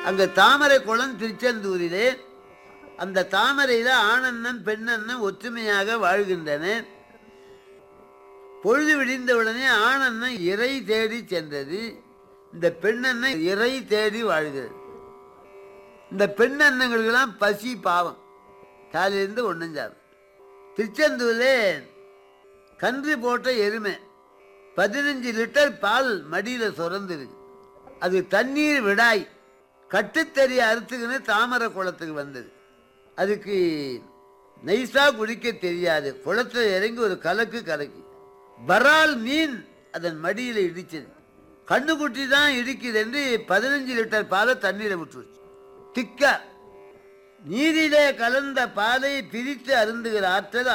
அங்க தாமரை குளம் திருச்செந்தூரிலே அந்த தாமரையில ஆணண்ணன் பெண்ணண்ணன் ஒற்றுமையாக வாழ்கின்றன பொழுது விடிந்தவுடனே ஆணண்ணன் இறை தேடி சென்றது இந்த பெண்ணண்ணன் இறை தேடி வாழ்கிறது இந்த பெண் அண்ணங்களுக்கெல்லாம் பசி பாவம் காலையிலேருந்து ஒன்றும் சாப்பிடும் திருச்செந்தூரில் கன்று போட்ட எருமை பதினஞ்சு லிட்டர் பால் மடியில் சுரந்துருக்கு அது தண்ணீர் விடாய் கட்டுத்தறி அறுத்துக்குன்னு தாமரை குளத்துக்கு வந்தது அதுக்கு நைஸாக குடிக்க தெரியாது குளத்துல இறங்கி ஒரு கலக்கு கலக்கி வரால் மீன் அதன் மடியில் இடிச்சது கண்ணுக்குட்டி தான் இடிக்குது என்று பதினஞ்சு லிட்டர் பாலை தண்ணீரை விட்டுருச்சு திக்கா நீரிலே கலந்த பாலை பிரித்து அருந்துகிற ஆற்றல்